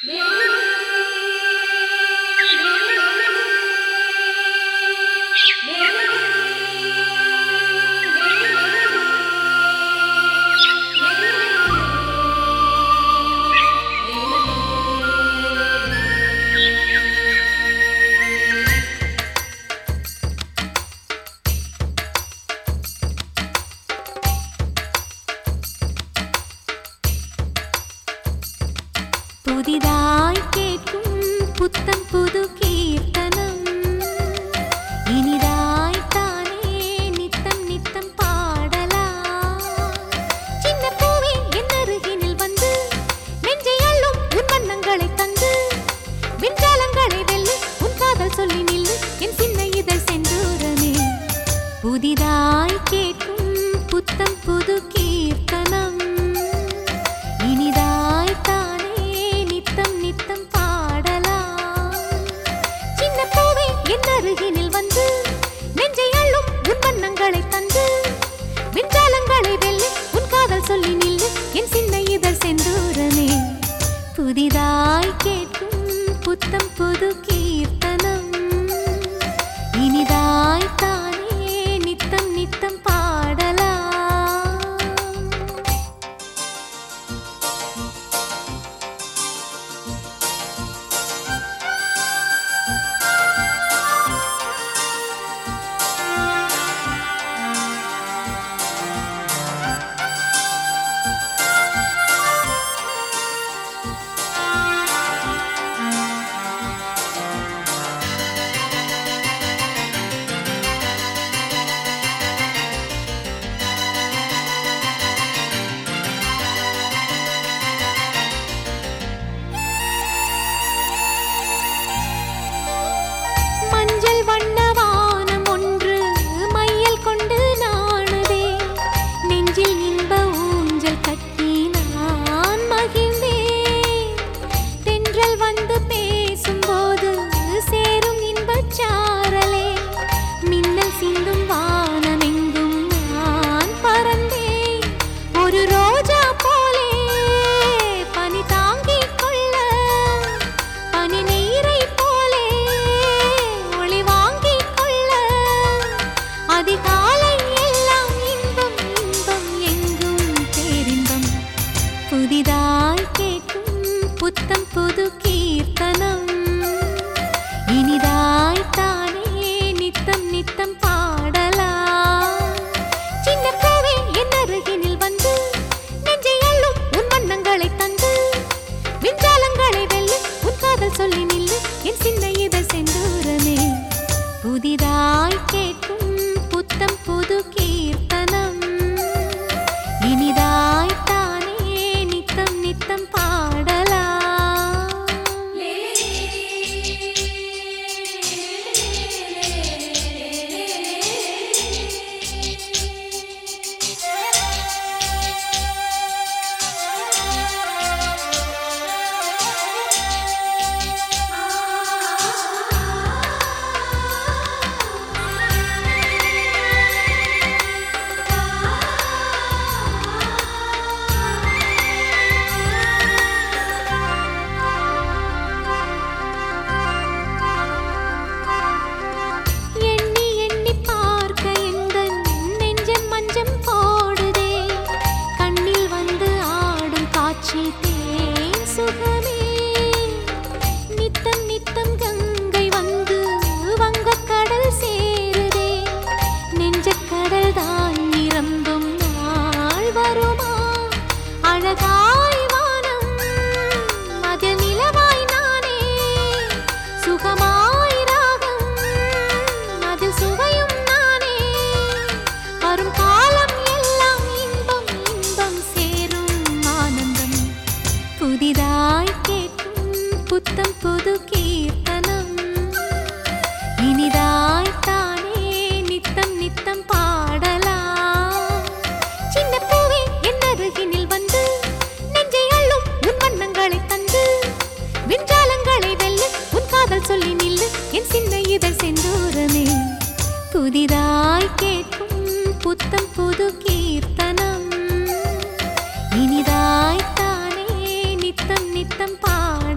புதிதாய் கேட்கும் புத்தம் புது கீர்த்தனம் இனிதாய் தானே நித்தம் நித்தம் பாடலாம் சின்ன பூவே என் அருகினில் வந்து நெஞ்சை அள்ளும் உன் வண்ணங்களை தந்து விஞ்ஞாலங்களை வெல்லு உன் காதல் சொல்லி நில்லு என் சின்ன இதழ் செந்தூரமே புதிதாய் கேட்கும் புத்தம் புது கீர்த்தனம் இனிதாய் தானே நித்தம் நித்தம் பாடலாம் சின்ன பூவே என் அருகினில் வந்து நெஞ்சை அள்ளும் உன் வண்ணங்களை தந்து விஞ்ஞாலங்களை வெல்லு உன் காதல் சொல்லி நில்லு என் சின்ன இதழ் செந்தூரமே புதிதாய் கேட்கும் புத்தம் புது கீர்த்தனம் இனிதாய் தானே நித்தம் நித்தம் பாடலாம் மஞ்சள் வண்ண வானம் ஒன்று மையல் கொண்டு நாணுதே நெஞ்சில் இன்ப ஊஞ்சல் கட்டி நான் மகிழ்ந்தேன் தென்றல் வந்து பேசும்போது சேரும் இன்பச் சாரலே மின்னல் சிந்தும் வானமெங்கும் நான் பறந்தேன் ஒரு ரோஜா போலே பனி தாங்கிக் கொள்ள பனி நீரை போலே ஒளி வாங்கிக் கொள்ள அதிகாலை எல்லாம் இன்பம் இன்பம் எங்கும் பேரின்பம் புதிதாய் கேட்கும் புத்தம் புது கீர்த்தனம் இனிதாய் தானே நித்தம் நித்தம் பாடலாம் சின்ன பூவே என் அருகினில் வந்து நெஞ்சை அள்ளும் உன் வண்ணங்களை தந்து விஞ்ஞாலங்களை வெல்லு உன் காதல் சொல்லி நில்லு என் சின்ன இதழ் செந்தூரமே புதிதாய் கேட்கும் புத்தம் புது கீர்த்தனம் இனிதாய் தானே நித்தம் நித்தம் பாடலாம் எண்ணி எண்ணி பார்க்க எந்தன் நெஞ்சம் மஞ்சம் போடுதே கண்ணில் வந்து ஆடும் காட்சி தேன் சுகமே நித்தம் நித்தம் கங்கை வந்து வங்கக் கடல் சேருதே நெஞ்சக் கடல் தான் நிரம்பும் நாள் வருமா அழகாய் வானம் அதில் நிலவாய் நானே சுகமாய் ராகம் அதில் சுவையும் நானே வரும் காலம் எல்லாம் இன்பம் இன்பம் சேரும் ஆனந்தம் புதிதாய் கேட்கும் புத்தம் புது கீர்த்தனம் இனிதாய் தானே நித்தம் நித்தம் பாடலாம் சின்ன பூவே என் அருகினில் வந்து நெஞ்சை அள்ளும் உன் வண்ணங்களை தந்து விஞ்ஞாலங்களை வெல்லு உன் காதல் சொல்லி நில்லு என் சின்ன இதழ் செந்தூரமே புதிதாய் கேட்கும் புத்தம் புது கீர்த்தனம் இனிதாய் தானே நித்தம் நித்தம் பாட